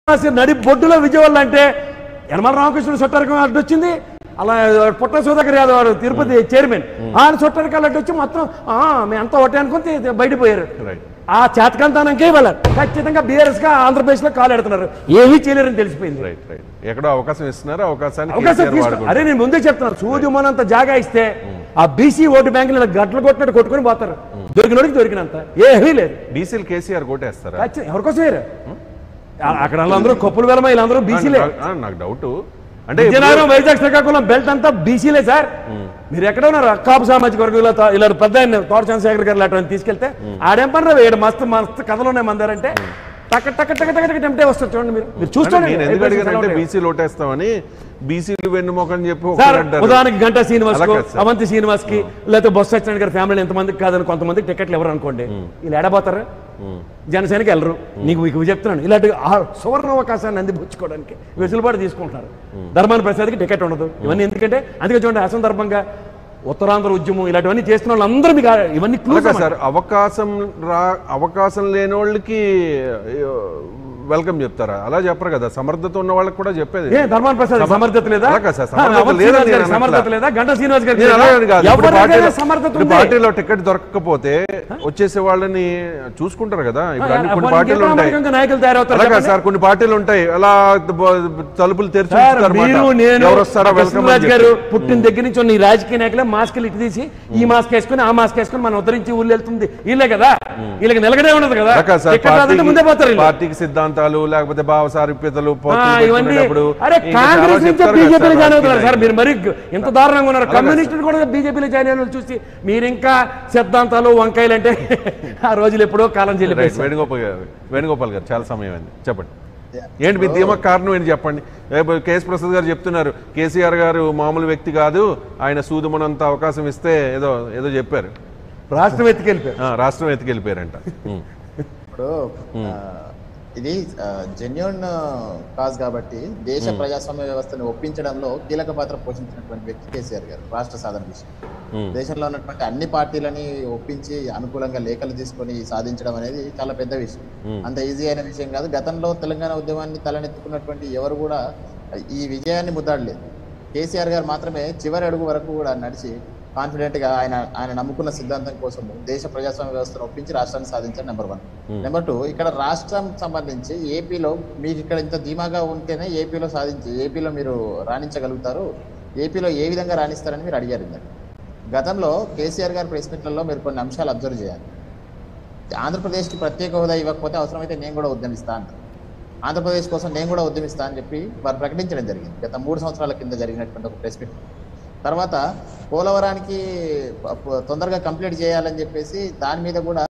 రాసి నడి బొడ్డులో విజయవాడ అంటే యనమల రామకృష్ణుడు చుట్టారకం అడ్డు వచ్చింది అలా పుట్ట సుధాకర్ యాదవ్ వాడు తిరుపతి చైర్మన్ ఆయన చుట్టారకాలు అడ్డు వచ్చి మొత్తం ఆ, మేము అంతా ఒకటే అనుకుని బయటపోయారు రైట్ ఆ చేతకంతానంకే వెళ్ళారు ఖచ్చితంగా బీఆర్ఎస్ గా ఆంధ్రప్రదేశ్ లో కాలు ఎడుతున్నారు ఏమీ చేయలేరని తెలిసిపోయింది రైట్ రైట్ ఎక్కడో అవకాశం ఇస్తున్నారు అవకాశాన్ని అవకాశం కేసీఆర్ తీసుకో వాడుకుంటారు. అరే నేను ముందే చెప్తున్నాను సూది మనంత జాగా ఇస్తే ఆ బీసీ ఓటు బ్యాంకులు గట్లు కొట్టినట్టు కొట్టుకొని పోతారు దొరికినోడికి దొరికినంత ఏమీ లేదు బీసీలు కేసీఆర్ కోటేస్తారా ఖచ్చితంగా ఎవరికోసం వేరు అక్కడ వాళ్ళందరూ కొప్పులు వెళ్ళమ వీళ్ళందరూ బీసీలే నాకు- ఆ, నాకు డౌట్ అంటే విజయనగరం వైజాగ్ శ్రీకాకుళం బెల్ట్ అంతా బీసీలే సార్ మీరు ఎక్కడ ఉన్నారు కాపు సామాజిక వర్గం ఇలా తా- ఇలా పెద్ద ఆయన తోట చంద్రశేఖర్ గారు అటువంటి తీసుకెళ్తే ఆడేం పని రా మస్తు మస్తు కథలు ఉన్నాయి మందారంటే టక టక టక టక టక టెంప్టే వస్తారు చూడండి మీరు మీరు అంటే చూసుకోండి నేను ఎందుకు అయిపోయింది అడిగానంటే సెలవు బీసీలు ఓటేస్తామని బీసీలు వెన్నుమొకని చెప్పి సార్ ఒకరు అంటారు. ఉదాహరణకి గంటా శ్రీనివాస్ అలా కాదు సార్. అవంతి శ్రీనివాస్ కి లేకపోతే బొత్స సత్యనారాయణ గారి ఫ్యామిలీ ఎంతమందికి కాదని కొంతమందికి టికెట్లు ఎవరు అనుకోండి వీళ్ళు ఎడబోతారు జనసేనకి వెళ్ళరు నీకు మీకు చెప్తున్నాను ఇలాంటి ఆ సువర్ణ అవకాశాన్ని అందిపుచ్చుకోవడానికి వెసులుబాటు తీసుకుంటున్నారు ధర్మాన ప్రసాద్కి టికెట్ ఉండదు ఇవన్నీ ఎందుకంటే అందుకే చూడండి అసందర్భంగా ఉత్తరాంధ్ర ఉద్యమం ఇలాంటివన్నీ చేస్తున్న వాళ్ళందరూ మీకు ఆ- ఇవన్నీ అలా clues కాదు అన్నమాట. సార్ అవకాశం రా అవకాశం లేని వాళ్ళకి వెల్కమ్ చెప్తారా అలా చెప్పరు కదా సమర్థత ఉన్న వాళ్ళకి కూడా చెప్పేది ఏ ధర్మాన ప్రసాద్ సమ- సమర్థత లేదా అలా కాదు సార్, ఆ, సమర్థత అవంతి లేదని శ్రీనివాస్ నేను గారికి సమర్థత అనట్లా. లేదా గంటా శ్రీనివాస్ గారికి నేను లేదా? అలాగని కాదు ఇప్పుడు ఎవరికైనా పార్టీలో సమర్థత ఇప్పుడు ఉంది పార్టీలో టికెట్ దొరకకపోతే వచ్చేసే వాళ్ళని చూసుకుంటారు కదా ఇప్పుడు అన్ని కొన్ని వాళ్ళకి పార్టీలు ఏ ఉంటాయి ప్రామాణికంగా నాయకులు తయారవుతారు అలాగా చెప్పండి? సార్ కొన్ని పార్టీలు ఉంటాయి అలా బ- తలుపులు తెరిచి సార్ ఉంచుతారు మీరు అన్నమాట. నేను ఎవరు వస్తారా వెల్కమ్ కృష్ణరాజు గారు పుట్టిన దగ్గర నుంచి ఉన్న ఈ రాజకీయ నాయకులే మాస్కులు ఇటు తీసి ఈ మాస్క్ వేసుకుని ఆ మాస్క్ వేసుకుని మనం ఉద్ధరించి ఊళ్ళు వెళ్తుంది వీళ్ళే కదా వీళ్ళకి నిలకడే ఉండదు కదా అలా కాదు సార్ టికెట్ రాదంటే ముందే పోతారు పార్టీకి వీళ్ళు. పార్టీకి సిద్ధాంతాలు లేకపోతే భావ సారూప్యతలు ఆ, పోతులు ఇవన్నీ పెట్టుకునేటప్పుడు అరే ఇంకా చాలా కాంగ్రెస్ నుంచి చెప్తారు కదా బీజేపీలో సార్ జాయిన్ అవుతున్నారు సార్ రాజకీయ మీరు మరి ఎంత దారుణంగా ఉన్నారు అలాగే కమ్యూనిస్టులు కూడా బీజేపీలో జాయిన్ అయిన వాళ్ళు చూసి మీరు ఇంకా సిద్ధాంతాలు వంకాయలు అంటే ఆ రోజులు ఎప్పుడో కాలం రైట్ చెల్లిపోయి వేణుగోపాల్ గారు వేణుగోపాల్ గారు చాలా సమయం అయింది చెప్పండి ఏంటి మీ ధీమా కారణం ఏంటి చెప్పండి రేపు కేఎస్ ప్రసాద్ గారు చెప్తున్నారు కేసీఆర్ గారు మామూలు వ్యక్తి కాదు ఆయన సూదుమనంత అవకాశం ఇస్తే ఏదో ఏదో చెప్పారు రాష్ట్రం ఎత్తుకెళ్ళిపోయారు ఆ, రాష్ట్రం ఎత్తుకెళ్ళిపోయారంట ఉమ్. ఇప్పుడు ఆ, ఇది జెన్యున్ కాజ్ కాబట్టి దేశ ప్రజాస్వామ్య వ్యవస్థను ఒప్పించడంలో కీలక పాత్ర పోషించినటువంటి వ్యక్తి కేసీఆర్ గారు రాష్ట్ర సాధన విషయం ఉమ్. దేశంలో ఉన్నటువంటి అన్ని పార్టీలని ఒప్పించి అనుకూలంగా లేఖలు తీసుకొని సాధించడం అనేది చాలా పెద్ద విషయం అంత ఈజీ అయిన విషయం కాదు గతంలో తెలంగాణ ఉద్యమాన్ని తలనెత్తుకున్నటువంటి ఎవరు కూడా ఈ విజయాన్ని ముద్దాడలేదు కేసీఆర్ గారు మాత్రమే చివరి అడుగు వరకు కూడా నడిచి కాన్ఫిడెంట్ గా ఆయన ఆయన నమ్ముకున్న సిద్ధాంతం కోసం దేశ ప్రజాస్వామ్య వ్యవస్థను ఒప్పించి రాష్ట్రాన్ని సాధించారు నెంబర్ వన్ నెంబర్ టూ ఇక్కడ రాష్ట్రం సంబంధించి ఏపీలో మీకు ఇక్కడ ఇంత ధీమాగా ఉంటేనే ఏపీలో సాధించి ఏపీలో మీరు రాణించగలుగుతారు ఏపీలో ఏ విధంగా రాణిస్తారని మీరు అడిగారు ఇందాక గతంలో కేసీఆర్ గారి ప్రెస్ మీట్లలో మీరు కొన్ని అంశాలు అబ్జర్వ్ చేయాలి ఆంధ్రప్రదేశ్కి ప్రత్యేక హోదా ఇవ్వకపోతే అవసరమైతే నేను కూడా ఉద్యమిస్తా అంటారు ఆంధ్రప్రదేశ్ కోసం నేను కూడా ఉద్యమిస్తా అని చెప్పి వారు ప్రకటించడం జరిగింది గత మూడు సంవత్సరాల కింద జరిగినటువంటి ఒక ప్రెస్ మీట్ తర్వాత పోలవరానికి ప- ప- తొందరగా కంప్లీట్ చేయాలని చెప్పేసి దాని మీద కూడా